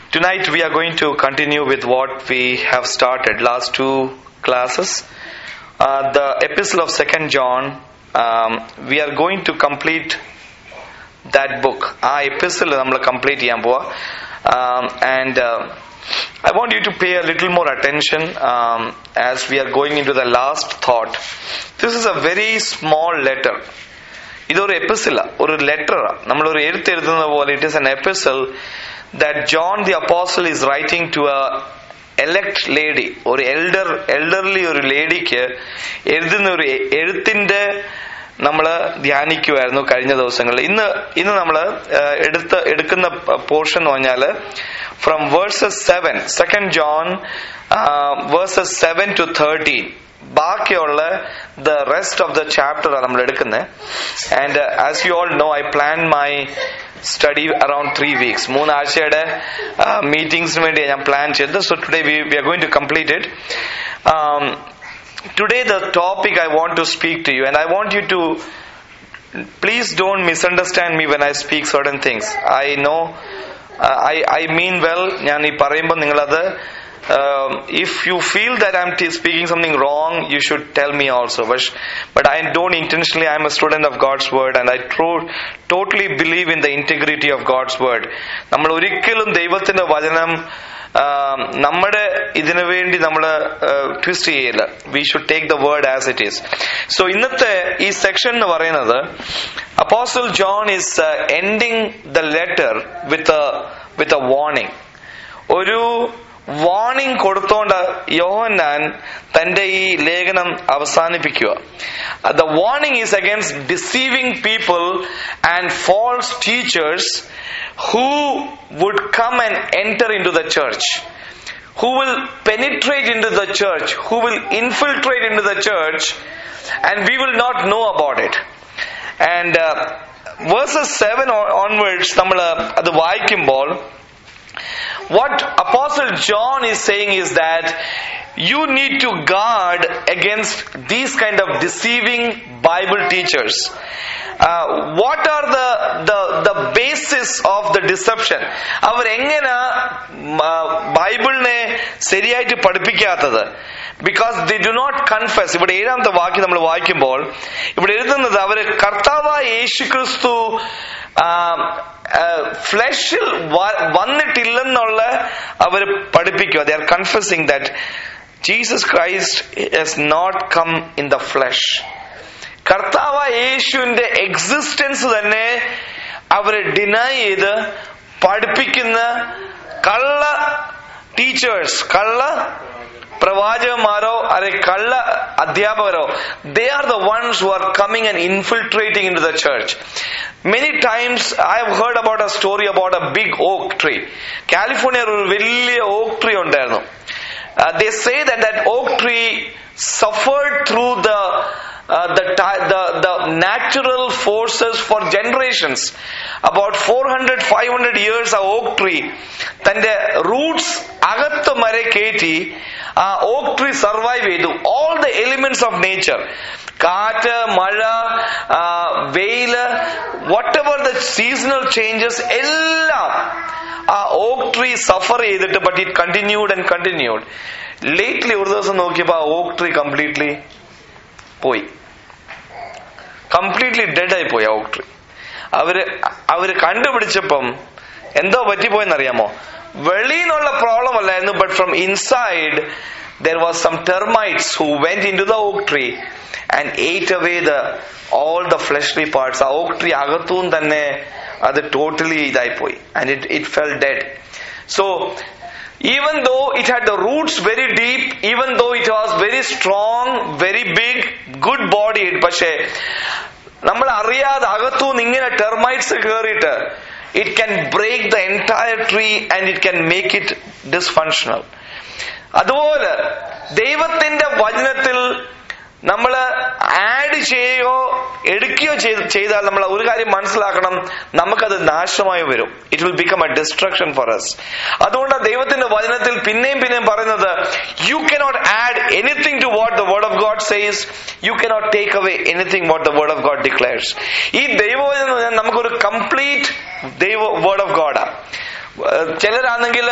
Tonight we are going to continue with what we have started last two classes. Uh, the epistle of Second John. Um, we are going to complete that book. ആ എപ്പിസിൽ നമ്മൾ complete ചെയ്യാൻ പോവാ and I want you to pay a little more attention um, as we are going into the last thought. This is a very small letter. ഇതൊരു എപ്പിസില ഒരു letter നമ്മൾ ഒരു എഴുത്ത് എഴുതുന്ന പോലെ ഇറ്റ് ഇസ് എൻ എപ്പിസിൽ that John the apostle is writing to a elect lady ഒരു elder elderly ഒരു ലേഡിക്ക് എഴുതുന്ന ഒരു എഴുത്തിന്റെ നമ്മൾ ധ്യാനിക്കുമായിരുന്നു കഴിഞ്ഞ ദിവസങ്ങളിൽ ഇന്ന് ഇന്ന് നമ്മൾ എടുത്ത് എടുക്കുന്ന പോർഷൻ എന്ന് പറഞ്ഞാൽ from verses seven second John verses seven to thirteen ബാക്കിയുള്ള the rest of the chapter ആണ് നമ്മൾ എടുക്കുന്നത് and as you all know I plan my study around three weeks മൂന്നാഴ്ചയുടെ മീറ്റിംഗ്സിന് വേണ്ടി ഞാൻ പ്ലാൻ ചെയ്തത് so today we we are going to complete it today the topic I want to speak to you and I want you to please don't misunderstand me when I speak certain things. I know uh, I, I mean well ഞാൻ ഈ പറയുമ്പോൾ നിങ്ങളത് um, if you feel that I'm t- speaking something wrong, you should tell me also. But, but I don't intentionally, I'm a student of God's word and I tro- totally believe in the integrity of God's word. നമ്മൾ ഒരിക്കലും ദൈവത്തിന്റെ വചനം നമ്മുടെ ഇതിനു വേണ്ടി നമ്മൾ twist ചെയ്യില്ല we should take the word as it is so ഇന്നത്തെ ഈ സെക്ഷൻ എന്ന് പറയുന്നത് apostle John is ending the letter with with a warning ഒരു വാർണിംഗ് കൊടുത്തോണ്ട് യോഹന്നാൻ തന്റെ ഈ ലേഖനം അവസാനിപ്പിക്കുക the warning is against deceiving people and false teachers who would come and enter into the church, who will penetrate into the church, who will infiltrate into the church, and we will not know about it. And uh, verses 7 onwards, നമ്മൾ അത് വായിക്കുമ്പോൾ what Apostle John is saying is that you need to guard against these kind of deceiving Bible teachers. Uh, what are the, the, the basis of the deception? അവരെങ്ങനെ ബൈബിളിനെ ശരിയായിട്ട് പഠിപ്പിക്കാത്തത് because they do not confess ഇവിടെ ഏഴാമത്തെ വാക്യം നമ്മൾ വായിക്കുമ്പോൾ ഇവിടെ എഴുതുന്നത് അവര് കർത്താവായ യേശു ക്രിസ്തു ഫ്ലഷിൽ വന്നിട്ടില്ലെന്നുള്ള അവർ പഠിപ്പിക്കുക they are confessing that Jesus Christ has not come in the flesh കർത്താവ യേശുവിന്റെ എക്സിസ്റ്റൻസ് തന്നെ അവരെ ഡിനൈ ചെയ്ത് പഠിപ്പിക്കുന്ന കള്ള ടീച്ചേഴ്സ് കള്ള പ്രവാചകന്മാരോ അല്ലെ കള്ള അധ്യാപകരോ they are the ones who are coming and infiltrating into the church many times I have heard about a story about a big oak tree California ഒരു വലിയ ഓക്ക് ട്രീ ഉണ്ടായിരുന്നു they say that that oak tree suffered through the uh, the, the, the natural forces for generations. About 400, 500 years ആ oak tree തന്റെ Roots അകത്ത് വരെ കയറ്റി ആ oak tree survive ചെയ്തു all the elements of nature കാറ്റ് മഴ വെയില് whatever the seasonal changes എല്ലാം ആ ഓക്ക് ട്രീ സഫർ ചെയ്തിട്ട് but it continued and continued lately ഒരു ദിവസം നോക്കിയപ്പോ ആ ഓക്ക് ട്രീ കംപ്ലീറ്റ്ലി പോയി കംപ്ലീറ്റ്ലി ഡെഡ് ആയി പോയി ഓക്ക് ട്രീ അവര് അവര് കണ്ടുപിടിച്ചപ്പം എന്തോ പറ്റിപ്പോയെന്നറിയാമോ വെളിയിലുള്ള പ്രോബ്ലം അല്ലായിരുന്നു but from inside there was some termites who went into the oak tree and eight away the all the fleshly parts ആ ഓക്ക് ട്രീ അകത്തും തന്നെ അത് ടോട്ടലി ഇതായി പോയി and it it fell dead so even though it had the roots very deep, even though it was very strong, very big, good bodied, പക്ഷേ നമ്മൾ അറിയാതെ അകത്തുനിന്ന് ഇങ്ങനെ ടെർമൈറ്റ്സ് കയറിയിട്ട് it can break the entire tree and it can make it dysfunctional അതുപോലെ ദൈവത്തിന്റെ വചനത്തിൽ നമ്മൾ ആഡ് ചെയ്യുകയോ എടുക്കുകയോ ചെയ്താൽ നമ്മൾ ഒരു കാര്യം മനസ്സിലാക്കണം നമുക്കത് നാശമായി വരും it will become a destruction for us അതുകൊണ്ട് ദൈവത്തിന്റെ വചനത്തിൽ പിന്നെയും പിന്നെയും പറയുന്നത് you cannot add anything to what the word of God says you cannot take away anything what the word of God declares ഈ ദൈവവചനം നമുക്കൊരു കംപ്ലീറ്റ് ദൈവ വേർഡ് ഓഫ് ഗോഡാണ് ചിലരാണെങ്കിൽ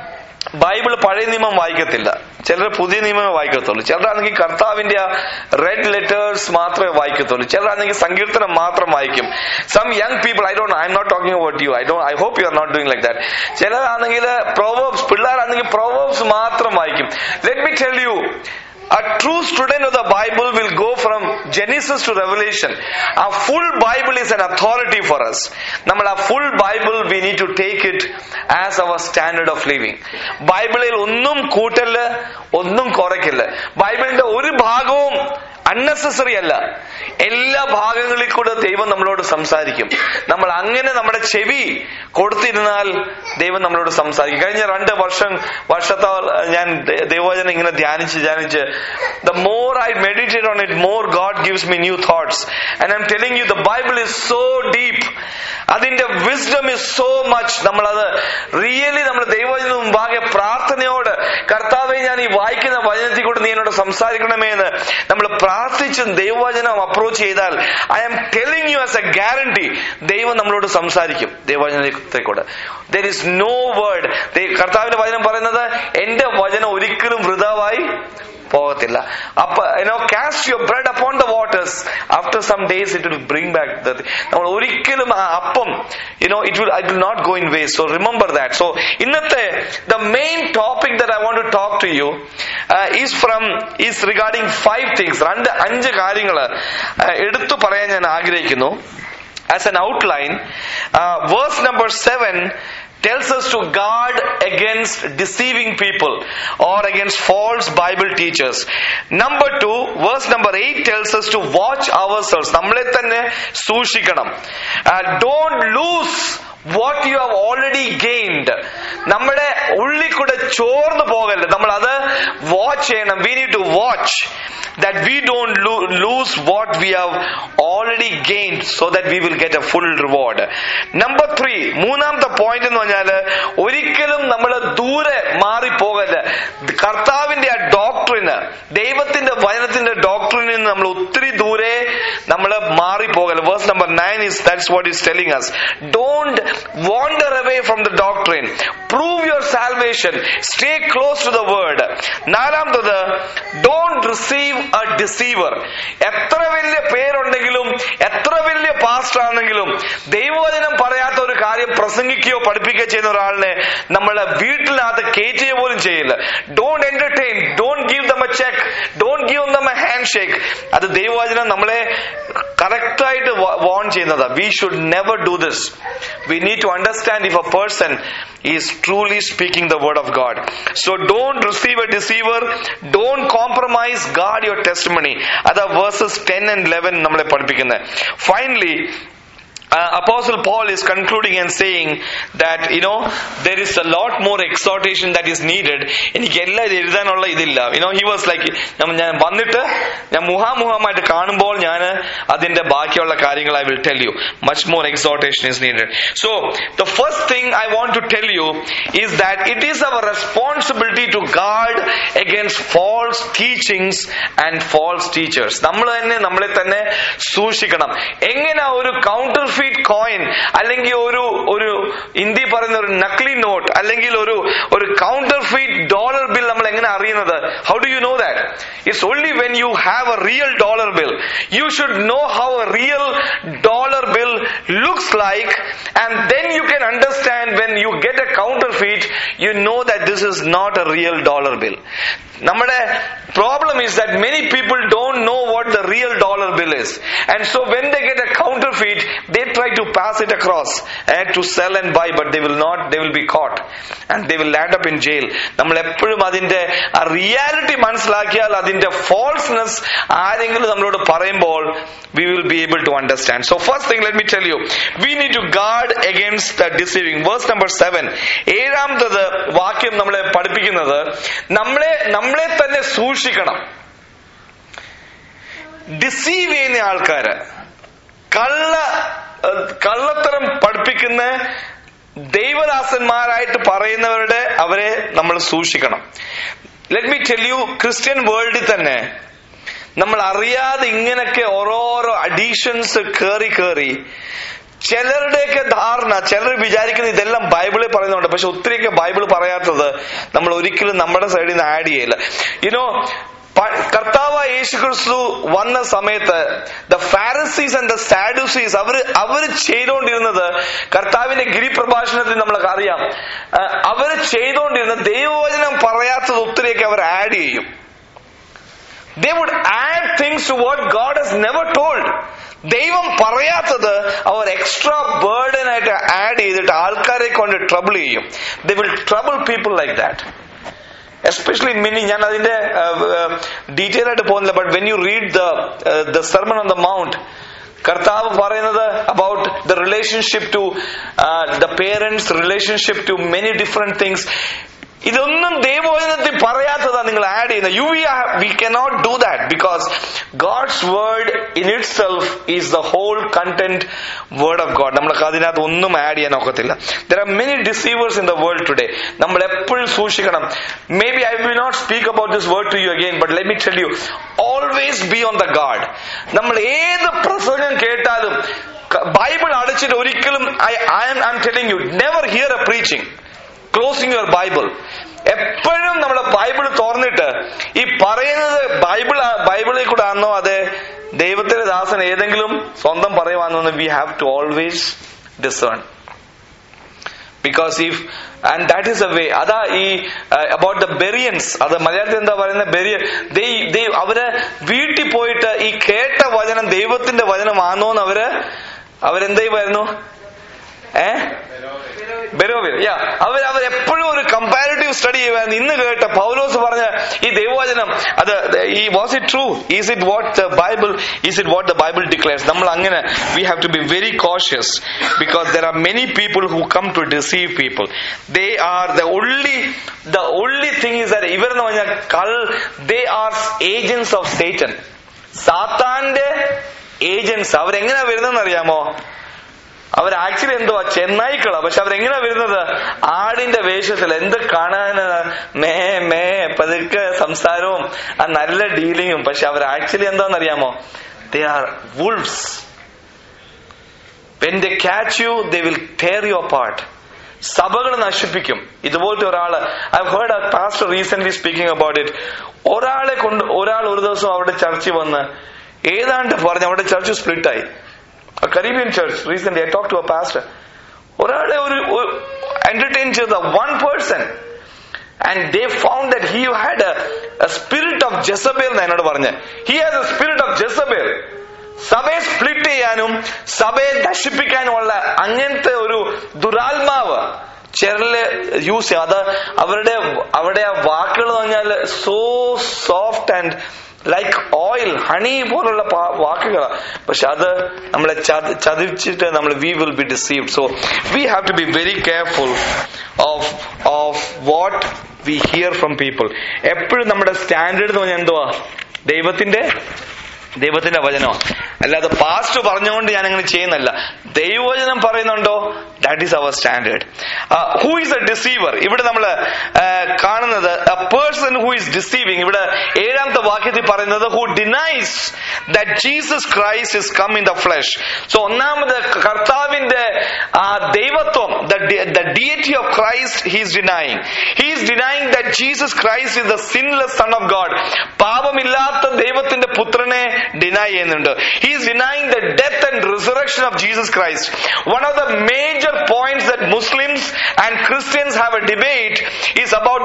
ബൈബിൾ പഴയ നിയമം വായിക്കത്തില്ല ചിലർ പുതിയ നിയമമേ വായിക്കത്തുള്ളൂ ചിലരാണെങ്കിൽ കർത്താവിന്റെ ആ റെഡ് ലെറ്റേഴ്സ് മാത്രമേ വായിക്കത്തുള്ളൂ ചിലരാണെങ്കിൽ സങ്കീർത്തനം മാത്രം വായിക്കും some young people I don't I'm not talking about you I do I hope you are not doing like that ചിലരാണെങ്കിൽ പ്രൊവേബ്സ് പിള്ളേരാണെങ്കിൽ പ്രൊവേബ്സ് മാത്രം വായിക്കും let me tell you A true student of the Bible will go from Genesis to Revelation. A full Bible is an authority for us. നമ്മൾ ആ full Bible we need to take it as our standard of living ബൈബിളിൽ ഒന്നും കൂട്ടല് ഒന്നും കുറയ്ക്കില്ല ബൈബിളിന്റെ ഒരു ഭാഗവും unnecessary അല്ല എല്ലാ ഭാഗങ്ങളിൽ കൂടെ ദൈവം നമ്മളോട് സംസാരിക്കും നമ്മൾ അങ്ങനെ നമ്മുടെ ചെവി കൊടുത്തിരുന്നാൽ ദൈവം നമ്മളോട് സംസാരിക്കും കഴിഞ്ഞ രണ്ട് വർഷം വർഷത്താൽ ഞാൻ ദൈവവചനം ഇങ്ങനെ ധ്യാനിച്ച് ധ്യാനിച്ച് the more I meditate on it more God gives me new thoughts and I M telling you the Bible is so deep അതിന്റെ വിസ്ഡം ഇസ് സോ മച്ച് നമ്മളത് റിയലി നമ്മൾ ദൈവവചന മുമ്പാകെ പ്രാർത്ഥനയോട് കർത്താവെ ഞാൻ ഈ വായിക്കുന്ന വചനത്തിൽ കൂടെ നീ എന്നോട് സംസാരിക്കണമേ എന്ന് നമ്മൾ പ്രാർത്ഥിച്ച് ദൈവവചനം അപ്രോച്ച് ചെയ്താൽ I am telling you as a guarantee ദൈവം നമ്മളോട് സംസാരിക്കും ദൈവവചനത്തെ കൂടെ ദർ ഇസ് നോ വേർഡ് കർത്താവിന്റെ വചനം പറയുന്നത് എന്റെ വചനം ഒരിക്കലും വൃതാവായി പോകത്തില്ല അപ്പൊ you know cast your bread upon the waters after some days it will bring back നമ്മൾ ഒരിക്കലും ആ അപ്പം you know it will it will not go in waste so remember that so ഇന്നത്തെ the main topic that I want to talk to you is from is regarding five things രണ്ട് അഞ്ച് കാര്യങ്ങൾ എടുത്തു പറയാൻ ഞാൻ ആഗ്രഹിക്കുന്നു as an outline uh, verse number 7 tells us to guard against deceiving people or against false bible teachers number 2 verse number 8 tells us to watch ourselves നമ്മളെ തന്നെ സൂക്ഷിക്കണം don't lose what you have already gained നമ്മുടെ ഉള്ളിൽ കൂടെ ചോർന്നു പോകല്ല നമ്മൾ അത് വാച്ച് ചെയ്യണം we need to watch that we don't lose what we have already gained so that we will get a full reward number three മൂന്നാമത്തെ point എന്ന് പറഞ്ഞാൽ ഒരിക്കലും നമ്മൾ ദൂരെ മാറിപ്പോകല്ല കർത്താവിന്റെ ആ ഡോക്ടറിന് ദൈവത്തിന്റെ വചനത്തിന്റെ ഡോക്ടറിന് നിന്ന് നമ്മൾ ഒത്തിരി ദൂരെ നമ്മൾ മാറിപ്പോകല്ല verse number nine is that's what is telling us don't wander away from the doctrine prove your salvation stay close to the word നാലാമത്തത് don't receive a deceiver എത്ര വലിയ പേരുണ്ടെങ്കിലും എത്ര വലിയ പാസ്റ്റർ ആണെങ്കിലും ദൈവവചനം പറയാത്ത ഒരു കാര്യം പ്രസംഗിക്കുകയോ പഠിപ്പിക്കുകയോ ചെയ്യുന്ന ഒരാളിനെ നമ്മളെ വീട്ടിനകത്ത് കയറ്റുക പോലും ചെയ്യില്ല don't entertain don't give them a check don't give them a handshake അത് ദൈവവചനം നമ്മളെ കറക്റ്റായിട്ട് വാൺ ചെയ്യുന്നത് we should never do this we need to understand if a person is truly speaking the word of God. So don't receive a deceiver. Don't compromise God your testimony. Other verses 10 and 11 നമ്മളെ പഠിപ്പിക്കുന്നത് Finally, uh, Apostle Paul is concluding and saying that you know there is a lot more exhortation that is needed. എനിക്ക് എല്ലാം ഇത് എഴുതാനുള്ള ഇതില്ല you know he was like ഞാൻ വന്നിട്ട് ഞാൻ മുഹാമുഖമായിട്ട് കാണുമ്പോൾ ഞാൻ അതിന്റെ ബാക്കിയുള്ള കാര്യങ്ങൾ I will tell you much more exhortation is needed so the first thing I want to tell you is that it is our responsibility to guard against false teachings and false teachers നമ്മൾ തന്നെ നമ്മളെ തന്നെ സൂക്ഷിക്കണം എങ്ങനെ ഒരു counter feet coin അല്ലെങ്കിൽ ഒരു ഒരു ഇന്ത്യ പറയുന്ന ഒരു നക്ലി നോട്ട് അല്ലെങ്കിൽ ഒരു ഒരു കൗണ്ടർ ഫീറ്റ് ഡോളർ ബിൽ നമ്മൾ എങ്ങനെ അറിയുന്നത് how do you know that it's only when you have a real dollar bill you should know how a real dollar bill looks like and then you can understand when you get a counterfeit you know that this is not a real dollar bill നമ്മുടെ problem is that many people don't know what the real dollar bill is and so when the get a counter feet they try to pass it across eh, to sell and buy but they will not they will be caught and they will land up in jail നമ്മൾ എപ്പോഴും അതിന്റെ ആ reality മനസ്സിലാക്കിയാൽ അതിന്റെ ഫോൾസ്നെസ് ആരെങ്കിലും നമ്മളോട് പറയുമ്പോൾ we will be able to understand so first thing let me tell you we need to guard against the deceiving verse number seven ഏഴാമത്തത് വാക്യം നമ്മളെ പഠിപ്പിക്കുന്നത് നമ്മളെ നമ്മളെ തന്നെ സൂക്ഷിക്കണം ഡിസീവ് ചെയ്യുന്ന ആൾക്കാര് കള്ള കള്ളത്തരം പഠിപ്പിക്കുന്ന ദൈവദാസന്മാരായിട്ട് പറയുന്നവരുടെ അവരെ നമ്മൾ സൂക്ഷിക്കണം let me tell you Christian വേൾഡിൽ തന്നെ നമ്മൾ അറിയാതെ ഇങ്ങനൊക്കെ ഓരോരോ അഡീഷൻസ് കേറി കേറി ചിലരുടെയൊക്കെ ധാരണ ചിലർ വിചാരിക്കുന്നത് ഇതെല്ലാം ബൈബിളിൽ പറയുന്നുണ്ട് പക്ഷെ ഒത്തിരിയൊക്കെ ബൈബിൾ പറയാത്തത് നമ്മൾ ഒരിക്കലും നമ്മുടെ സൈഡിൽ നിന്ന് ആഡ് ചെയ്യില്ല യുനോ കർത്താവ് യേശു ക്രിസ്തു വന്ന സമയത്ത് the Pharisees and the Sadducees അവര് അവര് ചെയ്തുകൊണ്ടിരുന്നത് കർത്താവിന്റെ ഗിരിപ്രഭാഷണത്തിൽ നമ്മൾക്ക് അറിയാം ആ, അവര് ചെയ്തുകൊണ്ടിരുന്ന ദൈവവചനം പറയാത്തത് ഒത്തിരിയൊക്കെ അവർ ആഡ് ചെയ്യും they would add things to what God has never told. ദൈവം പറയാത്തത് അവർ എക്സ്ട്രാ ബേർഡൻ ആയിട്ട് ആഡ് ചെയ്തിട്ട് ആൾക്കാരെ കൊണ്ട് ട്രബിൾ ചെയ്യും they will trouble people like that especially many ഞാൻ അതിന്റെ ഡീറ്റെയിൽ ആയിട്ട് പോകുന്നില്ല but when you read the the sermon on the mount കർത്താവ് പറയുന്നത് about the relationship to the parents relationship to many different things ഇതൊന്നും ദൈവവചനത്തിൽ പറയാത്തതാ നിങ്ങൾ ആഡ് ചെയ്യുന്നത് you we cannot do that because God's word in itself is the whole content word of God നമ്മൾക്ക് അതിനകത്ത് ഒന്നും ആഡ് ചെയ്യാൻ ഒക്കത്തില്ല there are many deceivers in the world today നമ്മൾ എപ്പോഴും സൂക്ഷിക്കണം maybe I will not speak about this word to you again but let me tell you always be on the guard നമ്മൾ ഏത് പ്രസംഗം കേട്ടാലും Bible അടച്ചിട്ട് ഒരിക്കലും I I am I M telling you never hear a preaching closing your Bible എപ്പോഴും നമ്മുടെ Bible തുറന്നിട്ട് ഈ പറയുന്നത് ബൈബിൾ ബൈബിളിൽ കൂടെ ആണോ അതെ ദൈവത്തിന്റെ ദാസൻ ഏതെങ്കിലും സ്വന്തം പറയുവാന്നോ we have to always discern because if and that is a way അതാ ഈ അബൌട്ട് ദ ബെറിയൻസ് അത് മലയാളത്തിൽ എന്താ പറയുന്നത് ബെറിയൻ അവര് വീട്ടിൽ പോയിട്ട് ഈ കേട്ട വചനം ദൈവത്തിന്റെ വചനമാണോന്ന് അവര് അവരെന്ത് ചെയ്യുമായിരുന്നു ഏ ബെരോവിൽ യാ അവർ അവർ എപ്പോഴും ഒരു കമ്പാരിറ്റീവ് സ്റ്റഡി ചെയ്യുമായിരുന്നു ഇന്ന് കേട്ട പൗലോസ് പറഞ്ഞ ഈ ദൈവവചനം അത് ഈ was it true is it what the Bible is it what the Bible declares നമ്മൾ അങ്ങനെ we have to be very cautious because there are many people who come to deceive people they are the only the only thing is that ഇവരെന്ന് പറഞ്ഞാൽ കൾ they are agents of Satan സാത്താന്റെ agents അവരെങ്ങനെയാ വരുന്നതെന്ന് അറിയാമോ അവർ actually എന്തുവാ ചെന്നായിക്കളാ പക്ഷെ അവരെങ്ങനെയാ വരുന്നത് ആടിന്റെ വേഷത്തിൽ എന്ത് കാണാന് മേ മേ പതുക്കെ സംസാരവും ആ നല്ല ഡീലിങ്ങും പക്ഷെ അവർ ആക്ച്വലി എന്താണെന്നറിയാമോ they are wolves when they catch you they will tear you apart സഭകൾ നശിപ്പിക്കും ഇതുപോലത്തെ ഒരാള് I heard a pastor recent speaking about it ഒരാളെ കൊണ്ട് ഒരാൾ ഒരു ദിവസം അവിടെ ചർച്ചിൽ വന്ന് ഏതാണ്ട് പറഞ്ഞ് അവിടെ ചർച്ച് സ്പ്ലിറ്റായി Caribbean church recent I talk to a pastor ഒരാളെ ഒരു എന്റർടൈൻ ചെയ്ത one person and they found that he had a spirit of Jezebel എന്ന് എന്നോട് പറഞ്ഞ് he has a spirit of Jezebel സഭയെ സ്പ്ലിറ്റ് ചെയ്യാനും സഭയെ നശിപ്പിക്കാനുമുള്ള അങ്ങനത്തെ ഒരു ദുരാത്മാവ് ചിലര് യൂസ് ചെയ്യും അത് അവരുടെ അവിടെ ആ വാക്കുകൾ എന്ന് പറഞ്ഞാൽ so soft and like oil honey പോലുള്ള വാക്കുകൾ പക്ഷെ അത് നമ്മളെ ചതിച്ചിട്ട് നമ്മൾ we will be deceived so we have to be very careful of of what we hear from people എപ്പോഴും നമ്മുടെ സ്റ്റാൻഡേർഡ് എന്ന് പറഞ്ഞാൽ എന്തുവാ ദൈവത്തിന്റെ ദൈവത്തിന്റെ വചനോ അല്ലാതെ പാസ്റ്റ് പറഞ്ഞുകൊണ്ട് ഞാൻ അങ്ങനെ ചെയ്യുന്നല്ല ദൈവവചനം പറയുന്നുണ്ടോ that is our standard who is a deceiver ഇവിടെ നമ്മൾ കാണുന്നത് a person who is deceiving ഇവിടെ ഏഴാമത്തെ വാക്യത്തിൽ പറയുന്നത് who denies that Jesus Christ is come in the flesh so ഒന്നാമത് കർത്താവിന്റെ ആ ദൈവത്വം the deity of Christ he's denying he's denying that Jesus Christ is the sinless son of God പാപമില്ലാത്ത ദൈവത്തിന്റെ പുത്രനെ ഡിനൈ ചെയ്യുന്നുണ്ട് he's denying the death and resurrection of Jesus Christ one of the major points that Muslims and Christians have a debate is about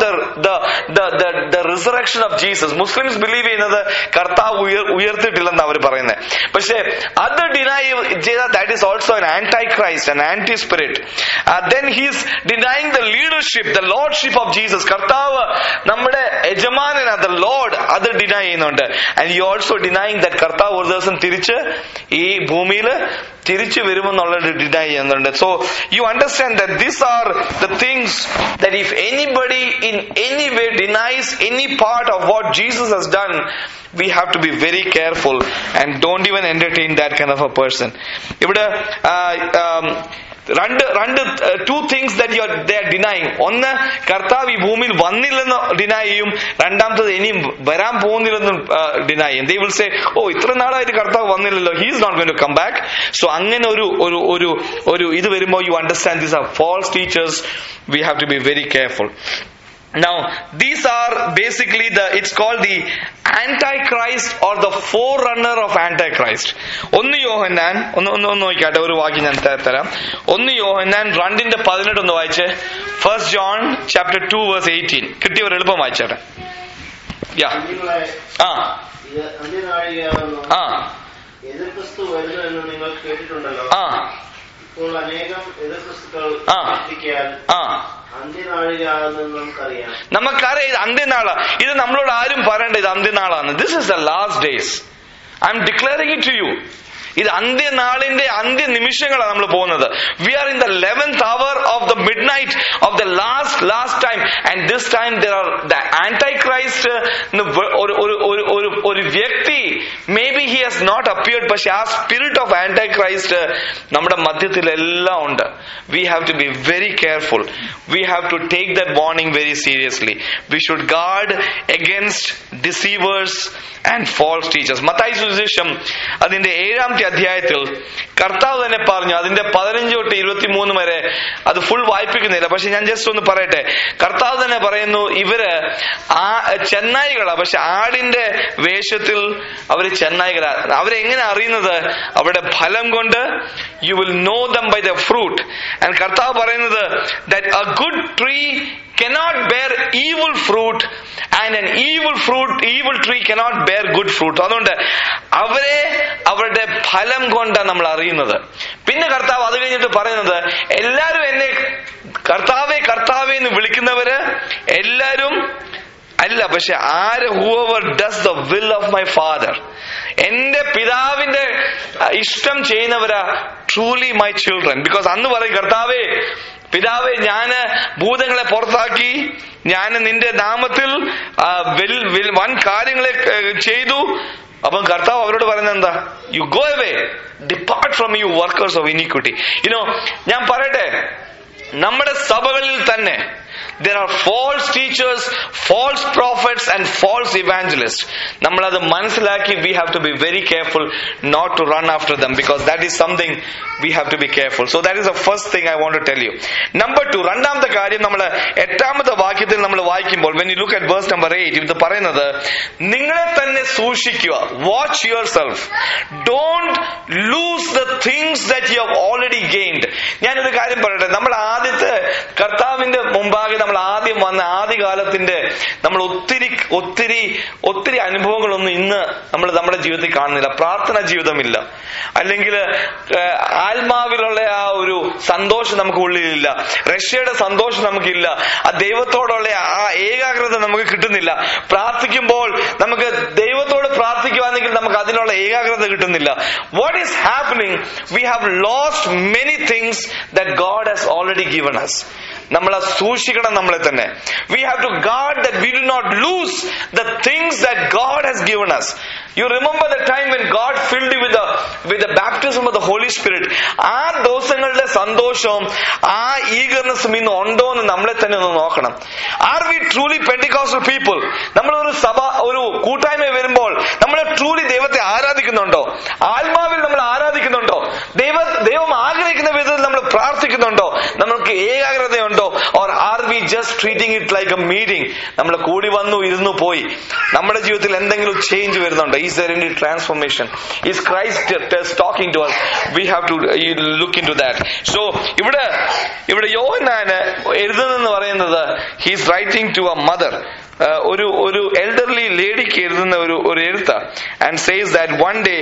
the resurrection of Jesus Muslims believe ചെയ്യുന്നത് കർത്താവ് ഉയർ ഉയർത്തിട്ടില്ലെന്ന് അവർ പറയുന്നത് പക്ഷേ അത് deny ചെയ്ത that is also an antichrist an anti spirit uh, then he's denying the leadership the lordship of jesus കർത്താവ് നമ്മുടെ യജമാനന the lord അത് ഡിനൈ ചെയ്യുന്നുണ്ട് and he also denying that കർത്താവ് ഒരു ദിവസം തിരിച്ച് ഈ ഭൂമിയിൽ തിരിച്ചു വരുമെന്നുള്ളത് ഡിനൈ ചെയ്യുന്നുണ്ട് so you understand that this are the things that if anybody in any way denies any part of what Jesus has done we have to be very careful and don't even entertain that kind of a person ഇവിടെ രണ്ട് രണ്ട് two things that you are they are denying ഒന്ന് കർത്താവ് ഈ ഭൂമിയിൽ വന്നില്ലെന്ന് deny ചെയ്യും രണ്ടാമത്തത് ഇനിയും വരാൻ പോകുന്നില്ലെന്ന് ഡിനൈ ചെയ്യും ദേ വിൽ സേ ഓ ഇത്ര നാളായിട്ട് കർത്താവ് വന്നില്ലല്ലോ he's not going to come back so അങ്ങനെ ഒരു ഒരു ഒരു ഒരു ഇത് വരുമ്പോൾ you understand these are false teachers we have to be very careful Now, these are basically the, it's called the Antichrist or the forerunner of Antichrist. ഒന്ന് യോഹന്നാൻ ഒന്ന് ഒന്ന് ഒന്ന് നോക്കിയാട്ടെ ഒരു വാക്യം ഞാൻ ത- തരാം ഒന്ന് യോഹന്നാൻ രണ്ടിന്റെ പതിനെട്ട് ഒന്ന് വായിച്ച് first John chapter two verse eighteen കിട്ടിയവർ എളുപ്പം വായിച്ചാട്ടെ യാ കുഞ്ഞുങ്ങളെ ആ ഇത് അന്ത്യനാഴികയാകുന്നു ആ എതിർ ക്രിസ്തു വരുന്നു എന്ന് നിങ്ങൾ കേട്ടിട്ടുണ്ടല്ലോ ആ ഇപ്പോൾ അനേകം എതിർ ക്രിസ്തുക്കൾ ആ. സൃഷ്ടിക്കാൻ ആ അന്ത്യനാഴികയാകുന്നെന്ന് നമുക്കറിയാം നമുക്കറിയാം ഇത് അന്ത്യനാളാ ഇത് നമ്മളോട് ആരും പറയണ്ട ഇത് അന്ത്യനാളാണ് this is the last days I am declaring it to you ഇത് അന്ത്യനാളിന്റെ അന്ത്യ നിമിഷങ്ങളാണ് നമ്മൾ പോകുന്നത് we are in the eleventh hour of the midnight of the last last time and this time there are the antichrist ഒരു ഒരു ഒരു ഒരു ഒരു വ്യക്തി maybe he has not appeared പക്ഷെ ആ സ്പിരിറ്റ് ഓഫ് ആന്റൈ ക്രൈസ്റ്റ് നമ്മുടെ മധ്യത്തിൽ എല്ലാം ഉണ്ട് we have to be very careful we have to take that warning very seriously we should guard against deceivers and false teachers മത്തായി സുവിശേഷം അതിന്റെ ഏഴാമത്തെ അധ്യായത്തിൽ കർത്താവ് തന്നെ പറഞ്ഞു അതിന്റെ പതിനഞ്ച് തൊട്ട് ഇരുപത്തി മൂന്ന് വരെ അത് ഫുൾ വായിപ്പിക്കുന്നില്ല പക്ഷെ ഞാൻ ജസ്റ്റ് ഒന്ന് പറയട്ടെ കർത്താവ് തന്നെ പറയുന്നു ഇവര് ആ ചെന്നായികളാ പക്ഷെ ആടിന്റെ വേഷത്തിൽ അവര് ചെന്നായികളാ അവരെങ്ങനെ അറിയുന്നത് അവരുടെ ഫലം കൊണ്ട് you will know them by the fruit and കർത്താവ് പറയുന്നത് that a good tree cannot bear evil fruit and an evil fruit evil tree cannot bear good fruit അതുകൊണ്ട് അവരെ അവരുടെ ഫലം കൊണ്ടാണ് നമ്മൾ അറിയുന്നത് പിന്നെ കർത്താവ് അത് കഴിഞ്ഞിട്ട് പറയുന്നത് എല്ലാരും എന്നെ കർത്താവെ കർത്താവെ എന്ന് വിളിക്കുന്നവര് എല്ലാരും അല്ല പക്ഷെ ആര് whoever does the will of my father എന്റെ പിതാവിന്റെ അഹ്, ഇഷ്ടം ചെയ്യുന്നവരാ ട്രൂലി മൈ ചിൽഡ്രൻ ബിക്കോസ് അന്ന് പറയും കർത്താവേ പിതാവെ ഞാന് ഭൂതങ്ങളെ പുറത്താക്കി ഞാൻ നിന്റെ നാമത്തിൽ ആ, വെൽ- വെൽ- വൻ കാര്യങ്ങളെ ഏഹ്, ചെയ്തു അപ്പം കർത്താവ് അവരോട് പറയുന്നത് എന്താ you go away depart from you workers of iniquity you know ഞാൻ പറയട്ടെ നമ്മുടെ സഭകളിൽ തന്നെ there are false teachers false prophets and false evangelist നമ്മളത് മനസ്സിലാക്കി we have to be very careful not to run after them because that is something we have to be careful so that is the first thing I want to tell you number two രണ്ടാമത്തെ കാര്യം നമ്മൾ എട്ടാമത്തെ വാക്യത്തിൽ നമ്മൾ വായിക്കുമ്പോൾ when you look at verse number eight ഇത് പറയുന്നത് നിങ്ങളെ തന്നെ സൂക്ഷിക്കുക watch yourself don't lose the things that you have already gained ഞാനൊരു കാര്യം പറയട്ടെ നമ്മൾ ആദ്യത്തെ കർത്താവിന്റെ മുമ്പാകെ നമ്മൾ ആദ്യം വന്ന ആദ്യകാലത്തിന്റെ നമ്മൾ ഒത്തിരി ഒത്തിരി ഒത്തിരി അനുഭവങ്ങളൊന്നും ഇന്ന് നമ്മൾ നമ്മുടെ ജീവിതത്തിൽ കാണുന്നില്ല പ്രാർത്ഥന ജീവിതമില്ല അല്ലെങ്കിൽ ഏഹ്, ആത്മാവിലുള്ള ആ ഒരു സന്തോഷം നമുക്ക് ഉള്ളിലില്ല റഷ്യയുടെ സന്തോഷം നമുക്കില്ല ആ ദൈവത്തോടുള്ള ആ ഏകാഗ്രത നമുക്ക് കിട്ടുന്നില്ല പ്രാർത്ഥിക്കുമ്പോൾ നമുക്ക് ദൈവത്തോട് പ്രാർത്ഥിക്കുവാണെങ്കിൽ നമുക്ക് അതിനുള്ള ഏകാഗ്രത കിട്ടുന്നില്ല what is happening we have lost many things that God has already given us നമ്മളെ സൂക്ഷിക്കണം നമ്മളെ തന്നെ we have to guard that we do not lose the things that God has given us you remember the time when God filled with with baptism of the Holy Spirit ആ ദിവസങ്ങളുടെ സന്തോഷവും ആ ഈഗർനെസ്സും ഇന്ന് ഉണ്ടോ എന്ന് നമ്മളെ തന്നെ ഒന്ന് നോക്കണം are we truly Pentecostal people നമ്മൾ ഒരു സഭ ഒരു കൂട്ടായ്മ വരുമ്പോൾ നമ്മൾ ട്രൂലി ദൈവത്തെ ആരാധിക്കുന്നുണ്ടോ ആത്മാവിൽ നമ്മൾ ആരാധിക്കുന്നുണ്ടോ ദൈവ ദൈവം ആഗ്രഹിക്കുന്ന വിധത്തിൽ നമ്മൾ പ്രാർത്ഥിക്കുന്നുണ്ടോ നമ്മൾക്ക് ഏകാഗ്രതയുണ്ടോ or are we just treating it like a meeting നമ്മൾ കൂടി വന്നു ഇരുന്നു പോയി നമ്മുടെ ജീവിതത്തിൽ എന്തെങ്കിലും ചേഞ്ച് വരുന്നുണ്ടോ is there any transformation is Christ talking to us we have to look into that so ഇവിടെ ഇവിടെ യോഹന്നാന് എഴുതുന്നെന്ന് പറയുന്നത് he's writing to a mother ഒരു ഒരു എൽഡർലി ലേഡിക്ക് എഴുതുന്ന ഒരു ഒരു എഴുത്ത and says that one day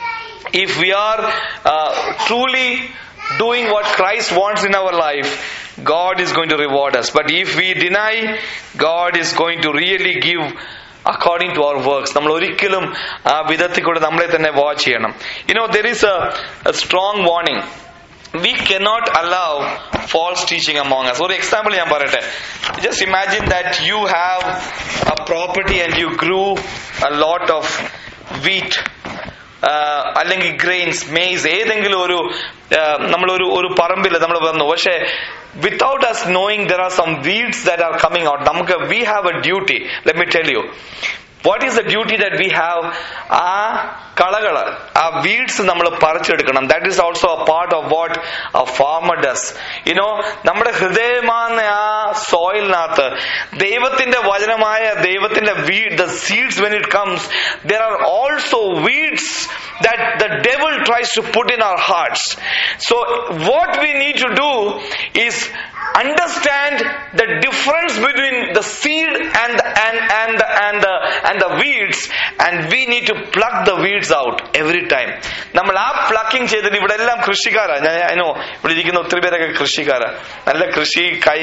if we are uh, truly doing what Christ wants in our life, God is going to reward us. But if we deny, God is going to really give according to our works നമ്മൾ ഒരിക്കലും ആ വിധത്തിൽ കൂടെ നമ്മളെ തന്നെ watch ചെയ്യണം you know there is a strong warning we cannot allow false teaching among us ഒരു example ഞാൻ പറയട്ടെ just imagine that you have a property and you grow a lot of wheat അല്ലെങ്കിൽ ഗ്രെയിൻസ് മെയ്സ് ഏതെങ്കിലും ഒരു നമ്മൾ ഒരു ഒരു പറമ്പിൽ നമ്മൾ വന്നു പക്ഷേ without us knowing there are some weeds that are coming out നമുക്ക് we have a duty let me tell you what is the duty that we have ആ കളകള് ആ വീഡ്സ് നമ്മൾ പറിച്ചെടുക്കണം that is also a part of what a farmer does you know നമ്മുടെ ഹൃദയമാകുന്ന ആ സോയിലിനകത്ത് ദൈവത്തിന്റെ വചനമായ ദൈവത്തിന്റെ weed the seeds when it comes there are also weeds that the devil tries to put in our hearts so what we need to do is understand the difference between the seed and and and and the and the weeds and we need to pluck the weeds out every time നമ്മൾ ആ plucking ചെയ്തിട്ട് ഇവിടെ എല്ലാം കൃഷിക്കാരാ ഞാൻ അതിനോ ഇവിടെ ഇരിക്കുന്ന ഒത്തിരി പേരൊക്കെ കൃഷിക്കാരാ നല്ല കൃഷി കൈ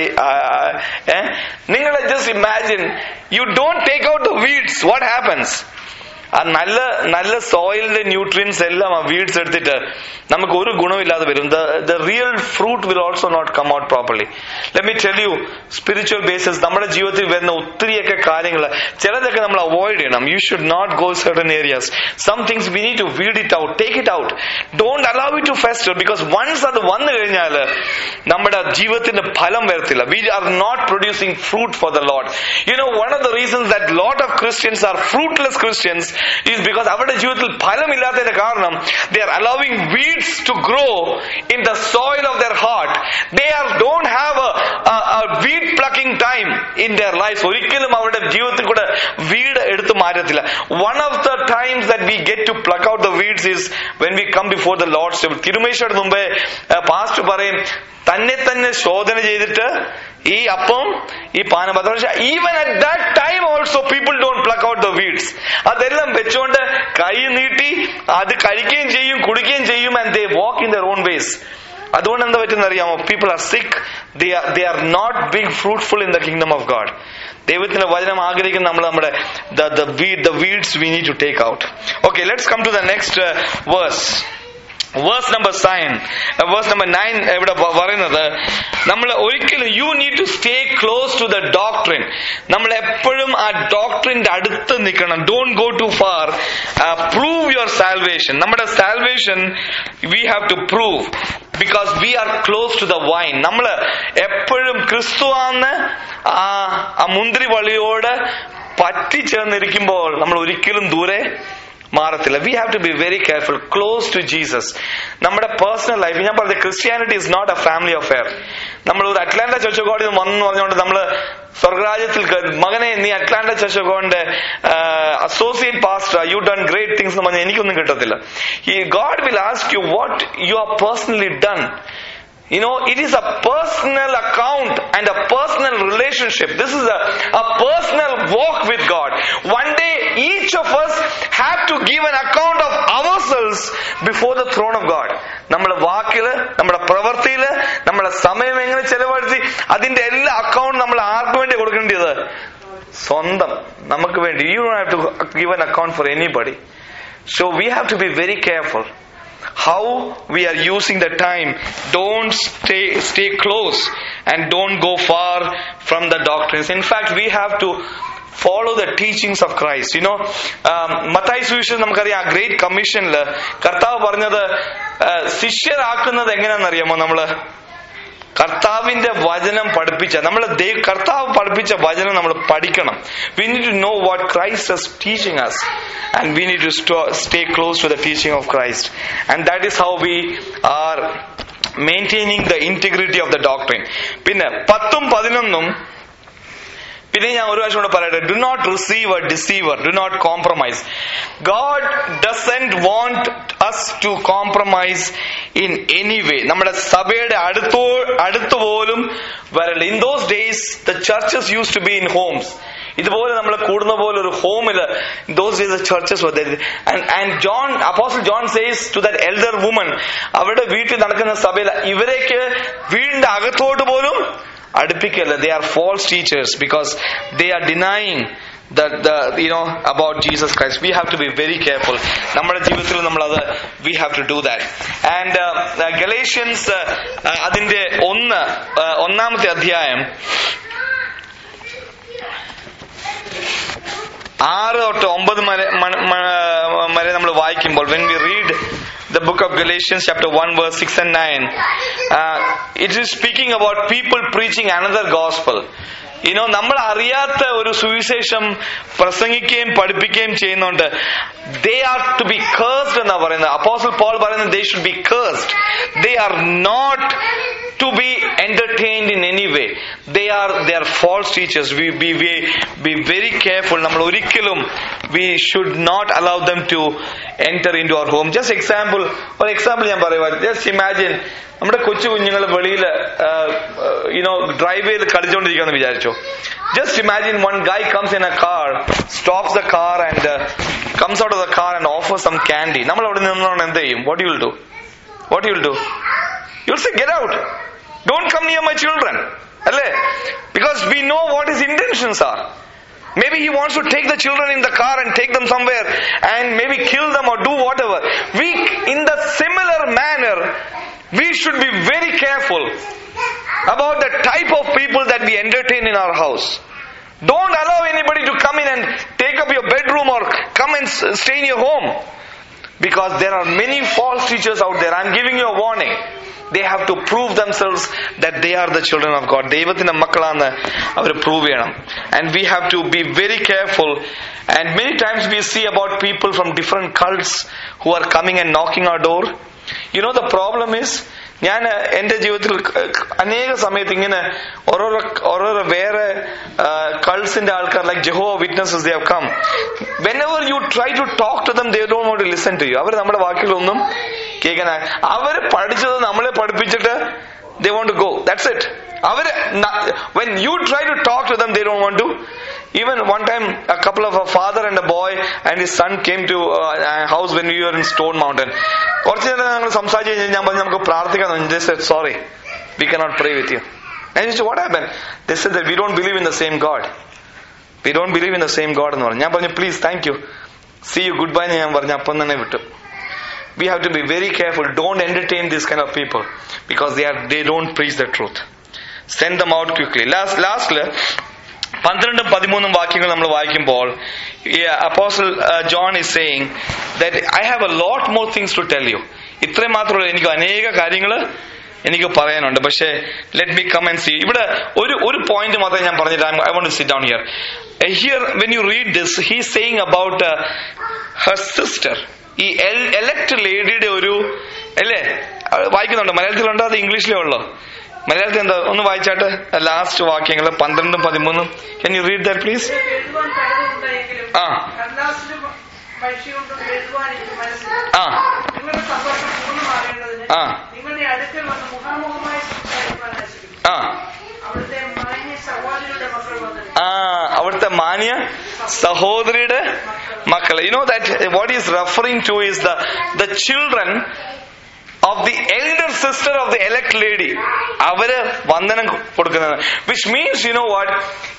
നിങ്ങൾ just imagine you don't take out the weeds what happens ആ നല്ല നല്ല സോയിലിന്റെ ന്യൂട്രിയൻസ് എല്ലാം ആ വീഡ്സ് എടുത്തിട്ട് നമുക്ക് ഒരു ഗുണമില്ലാതെ വരും the real fruit will also not come out properly let me tell you spiritual basis നമ്മുടെ ജീവിതത്തിൽ വരുന്ന ഒത്തിരിയൊക്കെ കാര്യങ്ങൾ ചിലതൊക്കെ നമ്മൾ അവോയ്ഡ് ചെയ്യണം you should not go certain areas some things we need to weed it out take it out don't allow it to fester because once അത് വന്നു കഴിഞ്ഞാൽ നമ്മുടെ ജീവിതത്തിന്റെ ഫലം വരത്തില്ല we are not producing fruit for the lord you know one of the reasons that lot of Christians are fruitless Christians is because അവരുടെ ജീവിതത്തിൽ ഫലമില്ലാത്തതിന്റെ കാരണം they are allowing weeds to grow in the soil of their heart they are don't have weed plucking time in their life ഒരിക്കലും അവരുടെ ജീവിതത്തിൽ കൂടെ വീട് എടുത്തു മാറ്റത്തില്ല one of the times that we get to pluck out the weeds is when we come before the lord തിരുമേശയുടെ മുമ്പേ pastor പറയും തന്നെ തന്നെ ശോധന ചെയ്തിട്ട് ഈ അപ്പം ഈ പാനപത്രം even at that time also people don't pluck out the weeds അതെല്ലാം വെച്ചുകൊണ്ട് കൈ നീട്ടി അത് കഴിക്കുകയും ചെയ്യും കുടിക്കുകയും ചെയ്യും and they walk in their own ways അതുകൊണ്ട് എന്താ പറ്റുന്ന അറിയാമോ people are sick they are not big fruitful in the kingdom of God ദൈവത്തിന്റെ വചനം ആഗ്രഹിക്കുന്ന നമ്മൾ നമ്മുടെ the weeds we need to take out okay let's come to the next verse verse number sign verse number nine ഇവിടെ പറയുന്നത് നമ്മൾ ഒരിക്കലും you need to stay close to the doctrine നമ്മൾ എപ്പോഴും ആ ഡോക്ടറിന്റെ അടുത്ത് നിൽക്കണം don't go too far prove your salvation നമ്മുടെ salvation we have to prove because we are close to the vine നമ്മൾ എപ്പോഴും ക്രിസ്തുവാന്ന് ആ ആ മുന്തിരി വള്ളിയോട് പറ്റിച്ചേർന്നിരിക്കുമ്പോൾ നമ്മൾ ഒരിക്കലും ദൂരെ മാറത്തില്ല we have to be very careful close to Jesus നമ്മുടെ പേഴ്സണൽ ലൈഫ് ഞാൻ പറഞ്ഞത് Christianity is not a family affair നമ്മൾ ഒരു അറ്റ്ലാന്റ ചർച്ച് ഗോഡിൽ വന്നു പറഞ്ഞുകൊണ്ട് നമ്മൾ സ്വർഗരാജ്യത്തിൽ മകനെ നീ അറ്റ്ലാന്റ ചർച്ച് ഗോഡിന്റെ associate pastor you done great things എന്ന് പറഞ്ഞാൽ എനിക്കൊന്നും കിട്ടത്തില്ല ഈ God will ask you what you are personally done You know, it is a personal account and a personal relationship. This is a, a personal walk with God. One day, each of us have to give an account of ourselves before the throne of God. നമ്മുടെ വാക്കില് നമ്മുടെ പ്രവൃത്തിയില് നമ്മുടെ സമയം എങ്ങനെ ചെലവഴിച്ച് അതിന്റെ എല്ലാ account നമ്മൾ ആർക്ക് വേണ്ടി കൊടുക്കേണ്ടത് സ്വന്തം നമുക്ക് വേണ്ടി you have to give an account for anybody. So we have to be very careful. how we are using the time don't stay stay close and don't go far from the doctrines in fact we have to follow the teachings of Christ. You know, Mathai സുവിശേഷം നമുക്കറിയാം great കമ്മീഷനിൽ കർത്താവ് പറഞ്ഞത് ശിഷ്യരാക്കുന്നത് എങ്ങനെയാണെന്നറിയാമോ നമ്മള് കർത്താവിന്റെ വചനം പഠിപ്പിച്ച നമ്മൾ കർത്താവ് പഠിപ്പിച്ച വചനം നമ്മൾ പഠിക്കണം we need to know what Christ is teaching us and we need to stay close to the teaching of Christ and that is how we are maintaining the integrity of the doctrine പിന്നെ പത്തും പതിനൊന്നും പിന്നെ ഞാൻ ഒരു പ്രാവശ്യം കൂടെ പറയട്ടെ do not receive a deceiver do not compromise God doesn't want us to compromise in any way നമ്മുടെ സഭയുടെ അടുത്തോ അടുത്ത് പോലും വരല്ല in those days the churches use to be in homes ഇതുപോലെ നമ്മൾ കൂടുന്ന പോലെ ഒരു ഹോമില് those days churches and John apostle John says to that elder woman അവരുടെ വീട്ടിൽ നടക്കുന്ന സഭയിൽ ഇവരേക്ക് വീടിന്റെ അകത്തോട്ട് പോലും അടുപ്പിക്കല്ല they are false teachers because they are denying the, the you know about Jesus Christ we have to be very careful നമ്മുടെ ജീവിതത്തിൽ നമ്മൾ അത് we have to do that and uh, uh, Galatians uh, അതിന്റെ ഒന്ന് ഒന്നാമത്തെ അധ്യായം ആറ് തൊട്ട് ഒമ്പത് വരെ വരെ നമ്മൾ വായിക്കുമ്പോൾ when we read the book of Galatians, chapter 1, verse 6 and 9, uh, it is speaking about people preaching another gospel. You know, നമ്മൾ അറിയാത്ത ഒരു സുവിശേഷം പ്രസംഗിക്കുകയും പഠിപ്പിക്കുകയും ചെയ്യുന്നുണ്ട് they are to be cursed എന്നാ പറയുന്നത് അപ്പോസൽ പോൾ പറയുന്നത് they should be cursed they are not to be entertained in any way. They are they are false teachers. We be we, be very careful. നമ്മൾ ഒരിക്കലും we should not allow them to enter into our home. Just example, ഒരു example ഞാൻ പറയുക just imagine നമ്മുടെ കൊച്ചു കുഞ്ഞുങ്ങൾ വെളിയിൽ you know drive ചെയ്ത് കളിച്ചുകൊണ്ടിരിക്കുകയെന്ന് വിചാരിച്ചു just imagine one guy comes in a car stops the car and comes out of the car and offer some candy നമ്മൾ അവിടെ നിന്നുകൊണ്ട് എന്ത് ചെയ്യും what you will do what you will do you will say get out don't come near my children അല്ലേ because we know what his intentions are Maybe he wants to take the children in the car and take them somewhere and maybe kill them or do whatever. We, in the similar manner, we should be very careful about the type of people that we entertain in our house. Don't allow anybody to come in and take up your bedroom or come and s- stay in your home. Because there are many false teachers out there. I'm giving you a warning. They have to prove themselves that they are the children of God. ദൈവത്തിന്റെ മക്കളാണ് അവർ prove ചെയ്യണം and we have to be very careful and many times we see about people from different cults who are coming and knocking our door you know the problem is ഞാൻ എന്റെ ജീവിതത്തിൽ അനേക സമയത്ത് ഇങ്ങനെ ഓരോരോ ഓരോരോ വേറെ കൾസിന്റെ ആൾക്കാർ like Jehovah's witnesses they have come whenever you try to talk to them they don't want to listen to you അവർ നമ്മുടെ വാക്കുകളൊന്നും കേൾക്കാൻ അവര് പഠിച്ചത് നമ്മളെ പഠിപ്പിച്ചിട്ട് they want to go that's it അവര് when you try to talk to them they don't want to Even one time, a couple of a father and a boy and his son came to uh, a house when we were in Stone Mountain. കുറച്ച് നേരം ഞങ്ങൾ സംസാരിച്ച് കഴിഞ്ഞ് ഞാൻ പറഞ്ഞു നമുക്ക് പ്രാർത്ഥിക്കാം sorry we cannot pray with you ഞാൻ what happen this is we don't believe in the same God we don't believe in the same God എന്ന് പറഞ്ഞു ഞാൻ പറഞ്ഞു please thank you see you good bye എന്ന് ഞാൻ പറഞ്ഞു അപ്പം തന്നെ വിട്ടു we have to be very careful. Don't entertain this kind of people because they are they don't preach the truth. Send them out quickly. Last lastly, പന്ത്രണ്ടും പതിമൂന്നും വാക്യങ്ങൾ നമ്മൾ വായിക്കുമ്പോൾ apostle John is saying that I have a lot more things to tell you ഇത്രയും മാത്രമല്ല എനിക്ക് അനേക കാര്യങ്ങൾ എനിക്ക് പറയാനുണ്ട് പക്ഷേ let me come and see ഇവിടെ ഒരു ഒരു പോയിന്റ് മാത്രമേ ഞാൻ പറഞ്ഞിട്ട് I want sit down here here when you read this he saying about her sister ഈ എലക്ട് ലേഡിയുടെ ഒരു അല്ലേ വായിക്കുന്നുണ്ടോ മലയാളത്തിലുണ്ടോ അത് ഇംഗ്ലീഷിലേ ഉള്ളോ മലയാളത്തിൽ എന്താ ഒന്ന് വായിച്ചാട്ട് ലാസ്റ്റ് വാക്യങ്ങൾ പന്ത്രണ്ടും പതിമൂന്നും can you read that please ഇത് എഴുതുവാൻ കഴിവുണ്ടായെങ്കിലും ആ. കടലാസിലും മഷി കൊണ്ടും എഴുതുവാൻ എനിക്ക് മനസ്സിലായി ആ നിങ്ങളുടെ സന്തോഷം പൂർണ്ണമാകേണ്ടതിന് ആ. നിങ്ങളുടെ അടുക്കൽ വന്ന് മുഖാമുഖമായി സംസാരിക്കുവാൻ ആശിക്കുന്നു ആ അവിടുത്തെ മാന്യ സഹോദരിയുടെ മക്കൾ വന്നിട്ട് ആ അവിടുത്തെ മാന്യ സഹോദരിയുടെ മക്കൾ you know that what is referring to is the the children of the elder sister of the elect lady അവര് വന്ദനം കൊടുക്കുന്നത് which means you know what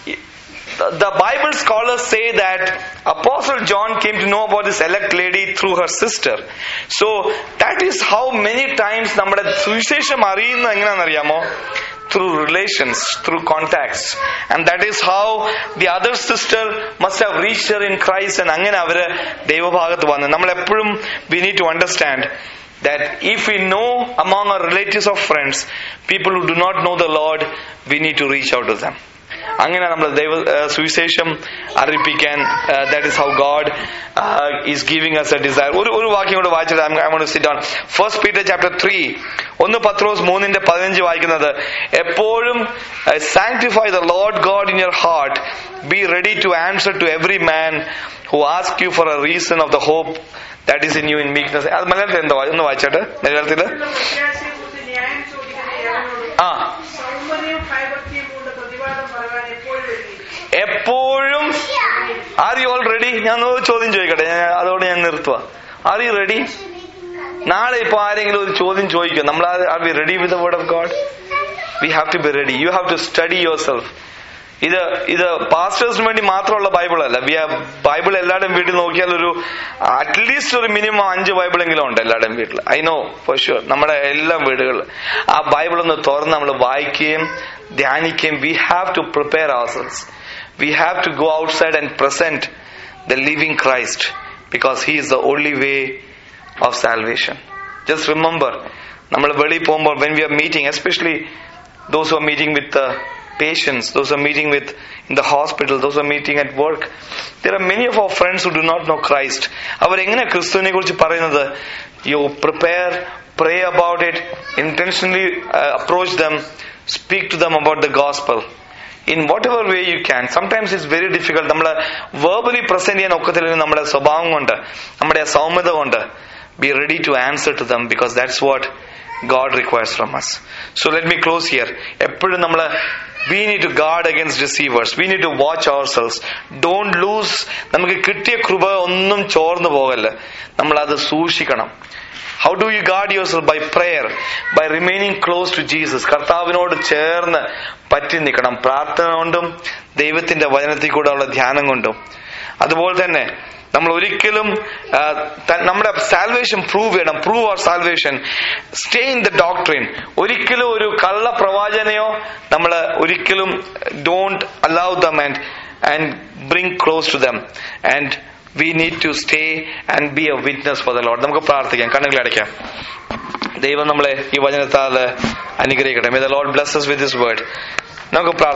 the Bible scholars say that Apostle John came to know about this elect lady through her sister. So that is how many times നമ്മുടെ സുവിശേഷം അറിയുന്നത് എങ്ങനെയാണെന്നറിയാമോ through relations, through contacts. And that is how the other sister must have reached her in Christ and അങ്ങനെ അവര് ദൈവഭാഗത്ത് വന്നു നമ്മൾ എപ്പോഴും we need to understand that if we know among our relatives or friends people who do not know the Lord, we need to reach out to them. അങ്ങനെ നമ്മൾ ദൈവ ആ, സുവിശേഷം അറിയിപ്പിക്കാൻ that is how God is giving us a desire ഒരു ഒരു വാക്യം കൂടെ വായിച്ചിട്ട് I want sit down first Peter chapter three ഒന്ന് പത്രോസ് മൂന്നിന്റെ പതിനഞ്ച് വായിക്കുന്നത് എപ്പോഴും sanctify the lord God in your heart be ready to answer to every man who ask you for a reason of the hope that is in you in weakness അത് മലയാളത്തിൽ എന്താ ഒന്ന് വായിച്ചോട്ടെ മലയാളത്തില് ഉള്ള പ്രത്യാശയെക്കുറിച്ച് ന്യായം ചോദിക്കുന്ന ഏവനോടും ആ സൗന്ദര്യവും ഭയഭക്തിയും കൊണ്ട് പ്രതിവാദം പറയാൻ എപ്പോഴും എഴുതി എപ്പോഴും ആർ യു ഓൾ റെഡി ഞാൻ ഒരു ചോദ്യം ചോദിക്കട്ടെ ഞാൻ അതോടെ ഞാൻ നിർത്തുക ആർ യു റെഡി നാളെ ഇപ്പൊ ആരെങ്കിലും ഒരു ചോദ്യം ചോദിക്കും നമ്മൾ are we ready with word of God we have to be ready you have to study yourself ഇത് ഇത് പാസ്റ്റേഴ്സിന് വേണ്ടി മാത്രമുള്ള ബൈബിൾ അല്ല വി ബൈബിൾ എല്ലാവരുടെയും വീട്ടിൽ നോക്കിയാൽ ഒരു അറ്റ്ലീസ്റ്റ് ഒരു മിനിമം അഞ്ച് ബൈബിളെങ്കിലും ഉണ്ട് എല്ലാവരുടെയും വീട്ടിൽ ഐ നോ ഫോർ ഷുവർ നമ്മുടെ എല്ലാ വീടുകളിൽ ആ ബൈബിൾ ഒന്ന് തുറന്ന് നമ്മൾ വായിക്കുകയും ധ്യാനിക്കുകയും we have to prepare ourselves we have to go outside and present the living Christ because He is the only way of salvation. Just remember നമ്മൾ വെളിയിൽ പോകുമ്പോൾ when we are meeting especially those are meeting with patients, those who are meeting with in the hospital, those who are meeting at work. There are many of our friends who do not know Christ. അവരെങ്ങനെ ക്രിസ്തുവിനെ കുറിച്ച് പറയുന്നത് you prepare pray about it intentionally approach them speak to them about the gospel in whatever way you can sometimes it's very difficult നമ്മൾ verbally present ചെയ്യാൻ ഒക്കത്തില്ല നമ്മുടെ സ്വഭാവം കൊണ്ട് നമ്മുടെ സൗമ്യത കൊണ്ട് be ready to answer to them because that's what God requires from us. So let me close here. എപ്പോഴും നമ്മൾ we need to guard against deceivers. We need to watch ourselves. Don't lose. നമുക്ക് കിട്ടിയ കൃപ ഒന്നും ചോർന്നു പോകല്ല നമ്മൾ അത് സൂക്ഷിക്കണം how do you guard yourself by prayer by remaining close to Jesus കർത്താവിനോട് ചേർന്ന് പറ്റി നിൽക്കണം പ്രാർത്ഥന കൊണ്ടും ദൈവത്തിന്റെ വചനത്തിൽ കൂടെ ഉള്ള ധ്യാനം കൊണ്ടും അതുപോലെ തന്നെ നമ്മൾ ഒരിക്കലും ആ, ത- നമ്മുടെ സാൽവേഷൻ പ്രൂവ് ചെയ്യണം prove our salvation stay in the doctrine ഒരിക്കലും ഒരു കള്ള പ്രവാചനയോ നമ്മൾ ഒരിക്കലും don't allow them and and bring close to them and we need to stay and be a witness for the lord നമുക്ക് പ്രാർത്ഥിക്കാം കണ്ണുകൾ അടയ്ക്കാം ദൈവം നമ്മളെ ഈ വചനത്താൽ അനുഗ്രഹിക്കട്ടെ may the lord blesses with this word നമുക്ക് പ്രാർത്ഥിക്കാം